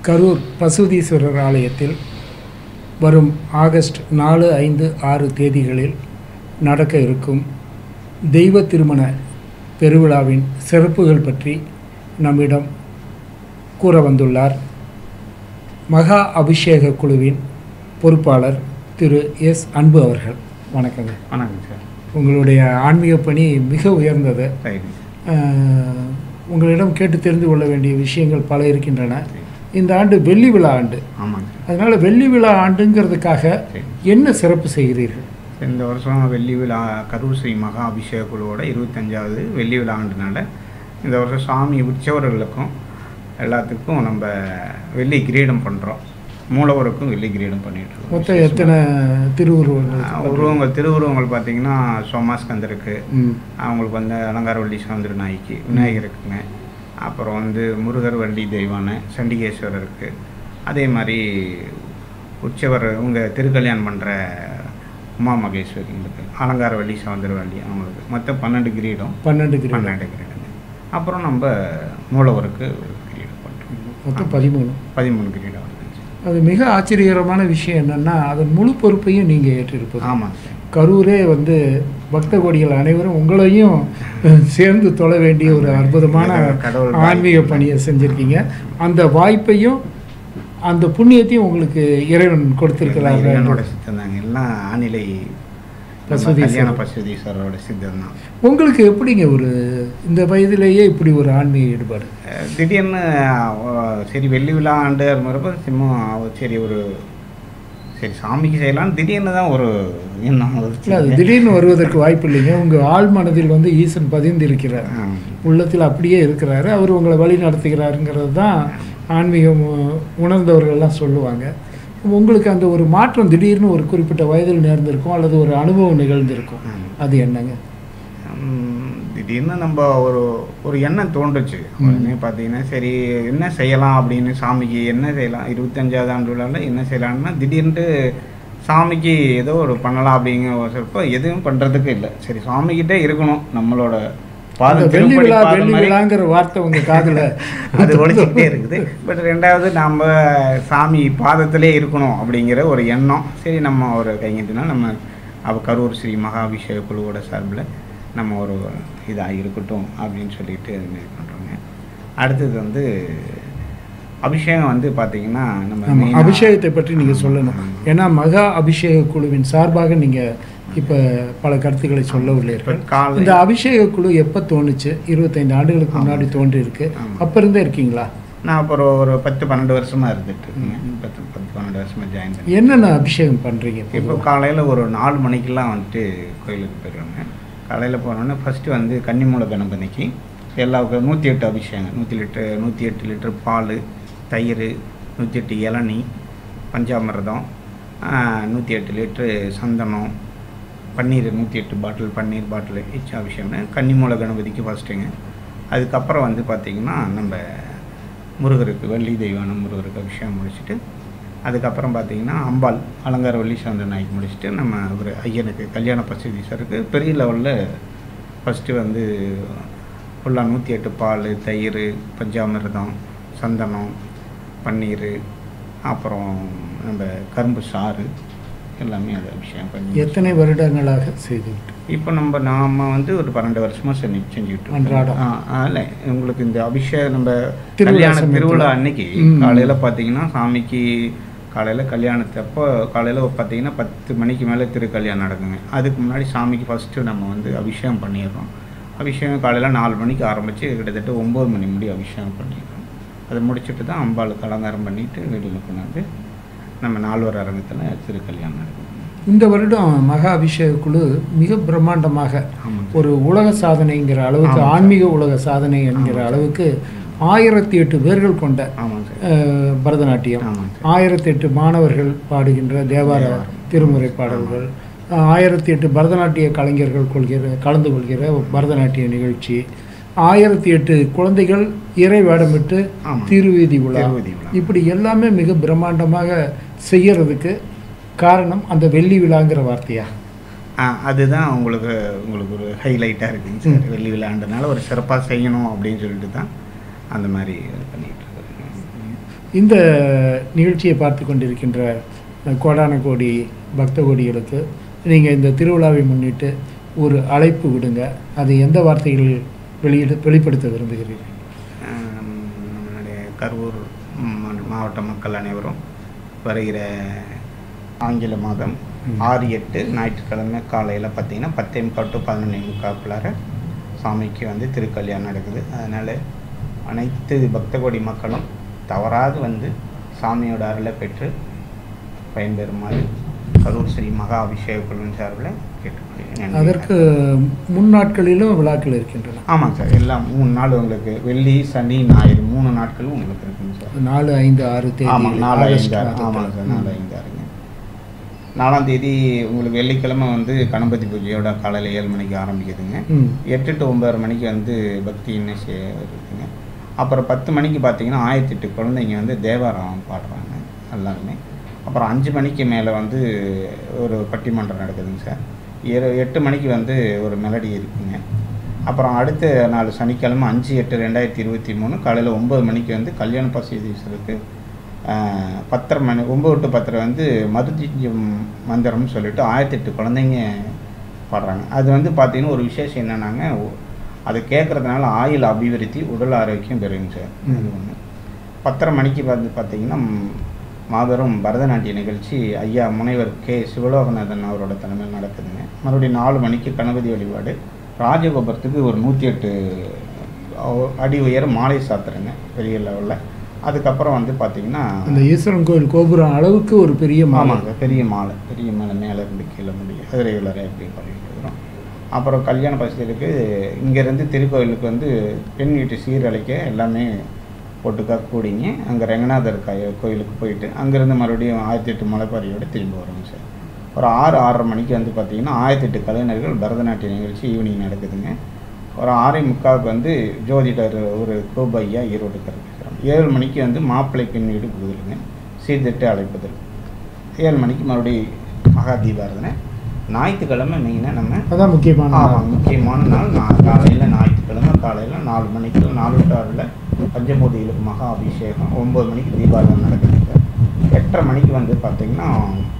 கரூர் பசுதீஸ்வரர் ஆலயத்தில் வரும் ஆகஸ்ட் நாலு ஐந்து ஆறு தேதிகளில் நடக்க இருக்கும் தெய்வ திருமண பெருவிழாவின் சிறப்புகள் பற்றி நம்மிடம் கூற வந்துள்ளார் மகா அபிஷேக குழுவின் பொறுப்பாளர் திரு எஸ் அன்பு அவர்கள் வணக்கங்க வணக்கம் சார் உங்களுடைய ஆன்மீக பணி மிக உயர்ந்தது சரி அஹ், உங்களிடம் கேட்டு தெரிந்து கொள்ள வேண்டிய விஷயங்கள் பல இருக்கின்றன இந்த ஆண்டு வெள்ளி விழா ஆண்டு ஆமாங்க சார் அதனால் வெள்ளி விழா ஆண்டுங்கிறதுக்காக சரி என்ன சிறப்பு செய்கிறீர்கள் இந்த வருஷம் வெள்ளி விழா கரூர் ஸ்ரீ மகா அபிஷேக குழுவோட இருபத்தஞ்சாவது வெள்ளி விழா ஆண்டுனால இந்த வருஷம் சாமி உற்சவர்களுக்கும் எல்லாத்துக்கும் நம்ம வெள்ளி கிரீடம் பண்ணுறோம் மூலவருக்கும் வெள்ளி கிரீடம் பண்ணிட்டு இருக்கோம் மொத்தம் எத்தனை திருவுருவங்கள் ஆஹ் உருவங்கள் திருவுருவங்கள் பார்த்தீங்கன்னா சோமாஸ்கந்தருக்கு ம் அவங்களுக்கு வந்து அலங்காரவள்ளி சவுந்தர நாய்க்கு விநாயகருக்குங்க அப்புறம் வந்து முருகர் வள்ளி தெய்வான சண்டிகேஸ்வரருக்கு அதே மாதிரி உற்சவர் இவங்க திருக்கல்யாணம் பண்ணுற உமா மகேஸ்வரிங்களுக்கு அலங்காரவள்ளி சவுந்தரவள்ளி அவங்களுக்கு மொத்தம் பன்னெண்டு கிரீடம் பன்னெண்டு கிரீடம் பன்னெண்டு கிரீடம் அப்புறம் நம்ம மூலவருக்கு ஒரு கிரீடம் பண்ணுறோம் மொத்தம் பதிமூணு பதிமூணு கிரீடம் வந்துச்சு அது மிக ஆச்சரியகரமான விஷயம் என்னன்னா அதன் முழு பொறுப்பையும் நீங்கள் ஏற்றிருப்பது ஆமாங்க சார் கரூரே வந்து பக்த கோடிகள் அனைவரும் உங்களையும் அஹ், சேர்ந்து தொழ வேண்டிய ஒரு அற்புதமான கடவுள் ஆன்மீக பணியை செஞ்சுருக்கீங்க அந்த வாய்ப்பையும் அந்த புண்ணியத்தையும் உங்களுக்கு இறைவன் கொடுத்திருக்கிறார் இறைவனோட சித்தம் தாங்க எல்லாம் ஆநிலை நம்ம பசுதீஸ்வரர். கல்யாண பசுதீஸ்வரரோட சித்தம் தான் உங்களுக்கு எப்படிங்க ஒரு இந்த வயதிலேயே இப்படி ஒரு ஆன்மீக ஈடுபாடு அஹ் திடீர்னு அஹ், சரி வெள்ளி விழா ஆண்டு அது மாதிரிப்போ சும்மா சரி ஒரு சரி சாமிக்கு செய்யலாம்னு திடீர்னு தான் ஒரு எண்ணம் இல்லை அது வந்துச்சு. திடீர்னு வருவதற்கு வாய்ப்பு இல்லைங்க உங்கள் ஆழ் மனதில் வந்து ஈசன் பதிந்து இருக்கிறார் ஆம். உள்ளத்தில் அப்படியே இருக்கிறாரு அவர் உங்களை வழி நடத்துகிறாருங்கிறது தான் ஆன்மீகம் உ- உணர்ந்தவர்கள்லாம் சொல்லுவாங்க உங்களுக்கு அந்த ஒரு மாற்றம் திடீர்னு ஒரு குறிப்பிட்ட வயதில் நேர்ந்திருக்கும் அல்லது ஒரு அனுபவம் நிகழ்ந்திருக்கும் ஆம். அது என்னங்க உம், திடீர்னு நம்ம ஒரு ஒரு எண்ணம் தோன்றுச்சு உடனே பார்த்தீங்கன்னா சரி என்ன செய்யலாம் அப்படின்னு சாமிக்கு என்ன செய்யலாம் இருபத்தஞ்சாவது ஆண்டு விழாவில் என்ன செய்யலாம்னா திடீர்னு சாமிக்கு ஏதோ ஒரு பண்ணலாம் அப்படிங்கிற ஒரு சிறப்போ எதுவும் பண்ணுறதுக்கு இல்லை சரி சாமிக்கிட்டே இருக்கணும் நம்மளோட அந்த பாதம் வெள்ளி திருப்படி விழா பாதம் வெள்ளி மாதிரி விழாங்கிற வார்த்தை உங்க காதுல அது ஒழிச்சுக்கிட்டே இருக்குது பட் ரெண்டாவது நம்ம சாமி பாதத்திலே இருக்கணும் அப்படிங்கிற ஒரு எண்ணம் சரி நம்ம ஒரு கைங்கட்டினா நம்ம அவ கரூர் ஸ்ரீ மகாபிஷேக குழுவோட சார்பில் நம்ம ஒரு இதாக இருக்கட்டும் அப்படின்னு சொல்லிட்டு இது பண்ணுறோங்க அடுத்தது வந்து அபிஷேகம் வந்து பார்த்தீங்கன்னா நம்ம ஆமா, main ஆ- அபிஷேகத்தை பற்றி நீங்க சொல்லணும் ஏன்னா மகா அபிஷேக குழுவின் சார்பாக நீங்க இப்ப பல கருத்துக்களை சொல்ல இப்ப உள்ளீர்கள் காலை இந்த அபிஷேக குழு எப்ப தோணுச்சு இருபத்தைந்து ஆண்டுகளுக்கு முன்னாடி தோன்றி இருக்கு ஆமா. அப்ப இருந்தே இருக்கீங்களா நான் அப்புறம் ஒரு பத்து பன்னெண்டு வருஷமா இருந்துட்டு இருக்கேங்க பத்து பத்து பன்னெண்டு வருஷமா ஜாயின் பண்ணி என்னென்ன அபிஷேகம் பண்றீங்க இப்போ காலையில் ஒரு நாலு மணிக்கெல்லாம் வந்துட்டு கோயிலுக்கு போயிடுவாங்க காலையில் போனோன்னே ஃபஸ்ட்டு வந்து கன்னிமூல கணபதிக்கு எல்லா நூற்றி எட்டு அபிஷேகம் நூற்றி லிட்டர் நூற்றி எட்டு லிட்டர் பால் தயிர் நூற்றி எட்டு இளநீ பஞ்சாமிர்தம் நூற்றி எட்டு லிட்ரு சந்தனம் பன்னீர் நூற்றி எட்டு பாட்டில் பன்னீர் பாட்டில் வச்சு அபிஷேகம் கன்னிமூல கணபதிக்கு ஃபஸ்ட்டுங்க அதுக்கப்புறம் வந்து பார்த்திங்கன்னா நம்ம முருகருக்கு வள்ளி தெய்வான முருகருக்கு அபிஷேகம் முடிச்சுட்டு அதுக்கப்புறம் பார்த்தீங்கன்னா அம்பாள் அலங்கார வள்ளி சந்திர நாய்க்கு முடிச்சுட்டு நம்ம ஒரு ஐயனுக்கு கல்யாண பசுதீஸ்வருக்கு பெரிய லெவலில் ஃபஸ்ட்டு வந்து ஃபுல்லாக நூற்றி எட்டு பால் தயிர் பஞ்சாமிர்தம் சந்தனம் பன்னீர் அப்புறம் நம்ம கரும்பு சாறு எல்லாமே அதை அபிஷேகம் பண்ணி எத்தனை வருடங்களாக செய்து இப்போ நம்ம நாம வந்து ஒரு பன்னெண்டு வருஷமா செஞ்சு செஞ்சுட்டு அன்றாடம். இல்லை உங்களுக்கு இந்த அபிஷேகம் நம்ம திருவிழா கல்யாண சமயத்துல. திருவிழா அன்னைக்கு ம். காலையில பார்த்தீங்கன்னா சாமிக்கு காலையில கல்யாணத்தப்போ காலையில பார்த்தீங்கன்னா பத்து மணிக்கு மேலே திருக்கல்யாணம் நடக்குங்க அதுக்கு முன்னாடி சாமிக்கு ஃபர்ஸ்ட் நம்ம வந்து அபிஷேகம் பண்ணிடுறோம் அபிஷேகம் காலையில நாலு மணிக்கு ஆரம்பிச்சு கிட்டத்தட்ட ஒம்பது மணி முடி அபிஷேகம் பண்ணிடுறோம் அதை முடிச்சுட்டு தான் அம்பாளுக்கு அலங்காரம் பண்ணிட்டு வெளியில் கொண்டாந்து நம்ம நால்வர் அரங்கத்தில் திருக்கல்யாணம் நடக்கும் இந்த வருடம் மகா அபிஷேக குழு மிக பிரம்மாண்டமாக ஆமாங்க ஒரு உலக சாதனைங்கிற அளவுக்கு ஆமா. ஆன்மீக உலக சாதனை என்கிற ஆமா. அளவுக்கு ஆயிரத்தி எட்டு பேர்கள் கொண்ட ஆமாங்க சார் அஹ், பரதநாட்டியம் ஆமாங்க சார் ஆயிரத்தி எட்டு மாணவர்கள் பாடுகின்ற தேவார தேவாரம். திருமுறை பாடல்கள் அஹ், ஆயிரத்தி எட்டு பரதநாட்டிய கலைஞர்கள் கொள்கிற கலந்து கொள்கிற பரதநாட்டிய நிகழ்ச்சி ஆயிரத்தி எட்டு குழந்தைகள் இறை வேடமிட்டு ஆமா. திருவீதி உலா திருவதி விழா. இப்படி எல்லாமே மிக பிரம்மாண்டமாக செய்யறதுக்கு காரணம் அந்த வெள்ளி விழாங்கிற வார்த்தையா ஆ, அதுதான் உங்களுக்கு உங்களுக்கு ஒரு ஹைலைட்டாக இருக்குங்க சார் வெள்ளி விழாண்டனால ஒரு சிறப்பாக செய்யணும் அப்படின்னு சொல்லிட்டு தான் அந்த மாதிரி பண்ணிகிட்டு இருக்கேன் இந்த நிகழ்ச்சியை பார்த்து கொண்டிருக்கின்ற அஹ், கோடான கோடி பக்த கோடிகளுக்கு நீங்கள் இந்த திருவிழாவை முன்னிட்டு ஒரு அழைப்பு விடுங்க அது எந்த வார்த்தைகள் வெளியிட வெளிப்படுத்த விரும்புகிறீர்கள் ஆம், நம்மளுடைய கரூர் ம், மாவட்ட மக்கள் அனைவரும் வருகிற ஆங்கில மாதம் ம். ஆறு எட்டு ஞாயிற்றுக்கிழமை காலையில் பார்த்தீங்கன்னா பத்தே முக்கால் டு பதினொன்னே முக்காக்குள்ளார சாமிக்கு வந்து திருக்கல்யாணம் நடக்குது அதனால் அனைத்து பக்த கோடி மக்களும் தவறாது வந்து சாமியோட அருளை பெற்று பயன்பெறுமாறு கரூர் ஸ்ரீ மகா அபிஷேக குழுவின் சார்பில் கேட்டுக்கொள்கிறேன் நன்றி. அதற்கு முன் நாட்களிலும் விழாக்கள் இருக்கின்றன ஆமாங்க சார் எல்லாம் மூணு நாள் உங்களுக்கு வெள்ளி சனி ஞாயிறு மூணு நாட்களும் உங்களுக்கு இருக்குங்க சார் நாலு ஐந்து ஆறு தேதி ஆமாம் நாலு ஆகஸ்ட் ஐந்து ஆறு மாதத்துல. ஆமாங்க சார் நாலு ஐந்து ஆறுங்க நாலாம் தேதி உங்களுக்கு வெள்ளிக்கிழமை வந்து கணபதி பூஜையோட காலையில் ஏழு மணிக்கு ஆரம்பிக்குதுங்க ம் எட்டு டு ஒன்பது மணிக்கு வந்து பக்தி இன்னிசை இருக்குங்க அப்புறம் பத்து மணிக்கு பார்த்தீங்கன்னா ஆயிரத்தி எட்டு குழந்தைங்க வந்து தேவாரம் பாடுறாங்க எல்லாருமே அப்புறம் அஞ்சு மணிக்கு மேலே வந்து ஒரு பட்டிமன்றம் நடக்குதுங்க சார் இரு எட்டு மணிக்கு வந்து ஒரு மெலடி இருக்குங்க அப்புறம் அடுத்த நாள் சனிக்கிழமை அஞ்சு எட்டு ரெண்டாயிரத்தி இருபத்தி மூணு காலையில் ஒம்பது மணிக்கு வந்து கல்யாண பசீதீஸ்வருக்கு ஆஹ், பத்தரை மணி ஒம்பது டு பத்தரை வந்து மதுஜிஞ்சம் மந்திரம்னு சொல்லிட்டு ஆயிரத்தி எட்டு குழந்தைங்க பாடுறாங்க அது வந்து பார்த்தீங்கன்னா ஒரு விசேஷம் என்னன்னாங்க ஒ- அது கேட்குறதுனால ஆயுள் அபிவிருத்தி உடல் ஆரோக்கியம் பெறுங்க சார் அது ஒன்று பத்தரை மணிக்கு வந்து பார்த்தீங்கன்னா ம், மாபெரும் பரதநாட்டிய நிகழ்ச்சி ஐயா முனைவர் கே சிவலோகநாதன் அவரோட தலைமையில் நடக்குதுங்க மறுபடியும் நாலு மணிக்கு கணபதி வழிபாடு ராஜகோபுரத்துக்கு ஒரு நூற்றி எட்டு அ- அடி உயர மாலை சாத்துறேங்க பெரிய லெவலில் அதுக்கப்புறம் வந்து பார்த்தீங்கன்னா அந்த ஈஸ்வரன் கோயில் கோபுரம் அளவுக்கு ஒரு பெரிய மாலை ஆமாங்க பெரிய மாலை பெரிய மாலை மேலே இருந்து கீழே முடியும் அது ரெகுலராக எப்படி பண்ணிட்டு இருக்கிறோம் அப்புறம் கல்யாண பசங்களுக்கு இங்கேருந்து திருக்கோயிலுக்கு வந்து பெண் வீட்டு சீரழிக்க எல்லாமே ஒட்டுக்கா கூடிங்க அங்கே ரெங்கநாதர் காய கோயிலுக்கு போயிட்டு அங்கேருந்து மறுபடியும் ஆயிரத்தி எட்டு மலைப்பாரியோடு திரும்பி வரோங்க சார் ஒரு ஆறு ஆறரை மணிக்கு வந்து பார்த்திங்கன்னா ஆயிரத்தி எட்டு கலைஞர்கள் பரதநாட்டிய நிகழ்ச்சி ஈவினிங் நடக்குதுங்க ஒரு ஆறே முக்காவுக்கு வந்து ஜோதிடர் ஒரு கோபையா ஈரோடுக்கு இருக்கிறோம் ஏழு மணிக்கு வந்து மாப்பிள்ளை பெண் வீடு புகுதலுங்க சீர்திட்டு அழைப்புதல் ஏழு மணிக்கு மறுபடியும் மகா தீபாரதனை ஞாயிற்றுக்கிழமை மெயினாக நம்ம அதான் முக்கியமான நாள். ஆமாம் முக்கியமான நாள் நான் காலையில் ஞாயிற்றுக்கிழமை காலையில் நாலு மணிக்கு நாலு டு ஆறில் பஞ்சமூர்த்திகளுக்கு மகா அபிஷேகம் ஒம்பது மணிக்கு தீபாவளி நடக்குதுங்க எட்டரை மணிக்கு வந்து பார்த்திங்கன்னா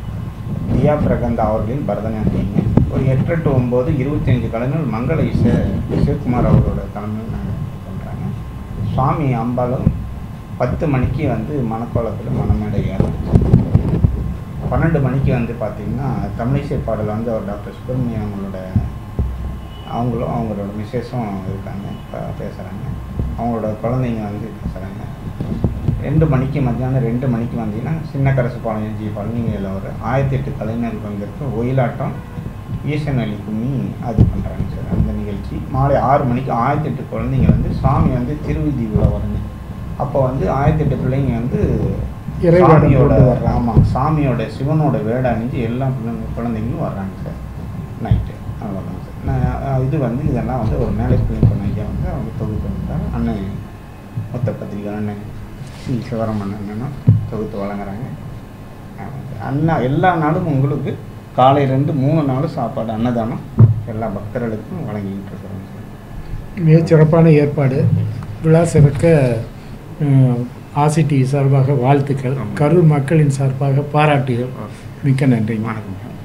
தியா பிரகந்த அவர்களின் பரதநாட்டியங்க ஒரு எட்டு டு ஒம்பது இருபத்தஞ்சு கலைஞர்கள் மங்கள இசை சிவகுமார் அவரோட தலைமையில் நாங்கள் பண்ணுறாங்க சுவாமி அம்பாலும் பத்து மணிக்கு வந்து மணக்கோலத்தில் மணமேடை ஏறும் பன்னெண்டு மணிக்கு வந்து பார்த்திங்கன்னா தமிழிசை பாடல் வந்து அவர் டாக்டர் சுப்பிரமணியம் அவங்களோட அவங்களும் அவங்களோட மிஸ்ஸஸும் இருக்காங்க ப- பேசுகிறாங்க அவங்களோட குழந்தைங்க வந்து பேசுகிறாங்க ரெண்டு மணிக்கு மத்தியானம் ரெண்டு மணிக்கு வந்தீங்கன்னா சின்ன கரசு பாளையம் ஜி பழனிவேல் அவர் ஆயிரத்தி எட்டு கலைஞர்கள் பங்கேற்று ஒயிலாட்டம் ஈசன் அலி கும்மி அது பண்ணுறாங்க சார் அந்த நிகழ்ச்சி மாலை ஆறு மணிக்கு ஆயிரத்தி எட்டு குழந்தைங்க வந்து சாமி வந்து திருவிதி உள்ள வரணும் அப்போ வந்து ஆயிரத்தி எட்டு பிள்ளைங்க வந்து இறைவேடம் சாமியோட கொண்டு வர்றாங்க. ஆமாம் சாமியோட சிவனோட வேட அணிஞ்சு எல்லா பிள்ளைங்க குழந்தைங்களும் வர்றாங்க சார் நைட்டு அவ்வளோதான் சார் நான் அஹ், இது வந்து இதெல்லாம் வந்து ஒரு மேலே பண்ண ஐயா வந்து அவங்க தொகுத்து வந்தார் அண்ணன் மொத்த பத்திரிகை அண்ணன் சி சிவரமன் அண்ணனும் தொகுத்து வழங்குறாங்க ஆமாம் சார். அண்ணா எல்லா நாளும் உங்களுக்கு காலையிலேருந்து மூணு நாளும் சாப்பாடு அன்னதானம் எல்லா பக்தர்களுக்கும் வழங்கிக்கிட்டு இருக்கிறோம் சார் மிகச் சிறப்பான ஏற்பாடு விழா சிறக்க அஹ், ஆசி டிவி சார்பாக வாழ்த்துக்கள் ஆமாம். கரூர் மக்களின் சார்பாக பாராட்டுகள் மிக்க நன்றிங்க வணக்கம்